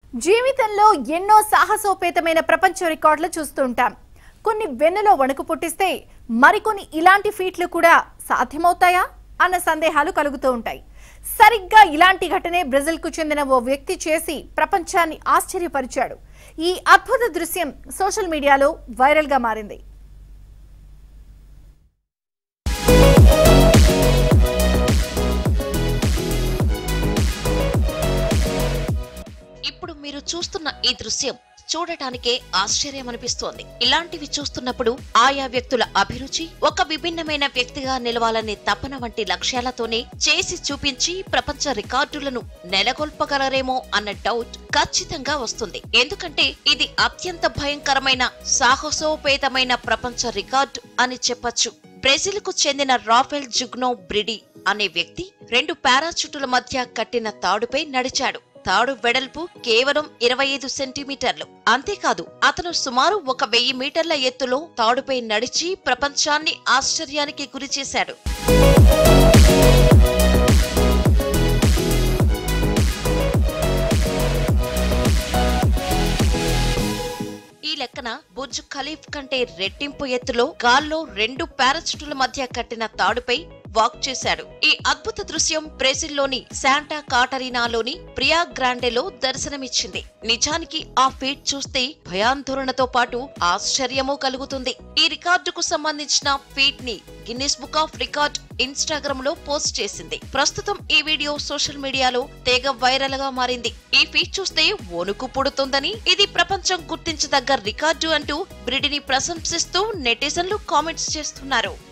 జీవితంలో ఎన్నో సాహసోపేతమైన ప్రపంచ రికార్డులు చూస్తుంటాం కొన్ని వెన్నులో వణుకు పుట్టిస్తే మరికొన్ని ఇలాంటి ఫీట్లు కూడా సాధ్యమవుతాయా అన్న సందేహాలు కలుగుతూ ఉంటాయి సరిగ్గా ఇలాంటి ఘటనే బ్రెజిల్కు చెందిన ఓ వ్యక్తి చేసి ప్రపంచాన్ని ఆశ్చర్యపరిచాడు ఈ అద్భుత దృశ్యం సోషల్ మీడియాలో వైరల్గా మారింది ఇప్పుడు మీరు చూస్తున్న ఈ దృశ్యం చూడటానికే ఆశ్చర్యం అనిపిస్తోంది ఇలాంటివి చూస్తున్నప్పుడు ఆయా వ్యక్తుల అభిరుచి ఒక విభిన్నమైన వ్యక్తిగా నిలవాలనే తపన వంటి లక్ష్యాలతోనే చేసి చూపించి ప్రపంచ రికార్డులను నెలకొల్పగలరేమో అన్న డౌట్ ఖచ్చితంగా వస్తుంది ఎందుకంటే ఇది అత్యంత భయంకరమైన సాహసోపేతమైన ప్రపంచ రికార్డు అని చెప్పొచ్చు బ్రెజిల్ కు చెందిన రాఫెల్ జుగ్నో బ్రిడి అనే వ్యక్తి రెండు పారాచూటుల మధ్య కట్టిన తాడుపై నడిచాడు తాడు వెడల్పు కేవలం ఇరవై ఐదు సెంటీమీటర్లు అంతేకాదు అతను సుమారు ఒక వెయ్యి మీటర్ల ఎత్తులో తాడుపై నడిచి ప్రపంచాన్ని ఆశ్చర్యానికి గురిచేశాడు ఈ లెక్కన బుర్జ్ ఖలీఫ్ కంటే రెట్టింపు ఎత్తులో గాల్లో రెండు పారాచూటుల మధ్య కట్టిన తాడుపై వాక్ చేశాడు ఈ అద్భుత దృశ్యం బ్రెజిల్లోని శాంటా కాటరీనాలోని ప్రియా గ్రాండేలో దర్శనమిచ్చింది నిజానికి ఆ ఫీట్ చూస్తే భయాందోళనతో పాటు ఆశ్చర్యము కలుగుతుంది ఈ రికార్డుకు సంబంధించిన ఫీట్ ని Guinness book of record Instagram లో పోస్ట్ చేసింది ప్రస్తుతం ఈ వీడియో సోషల్ మీడియాలో తెగ వైరల్ గా మారింది ఈ ఫీట్ చూస్తే వణుకు పుడుతుందని ఇది ప్రపంచం గుర్తించదగ్గ రికార్డు అంటూ బ్రిడిని ప్రశంసిస్తూ నెటిజన్లు కామెంట్స్ చేస్తున్నారు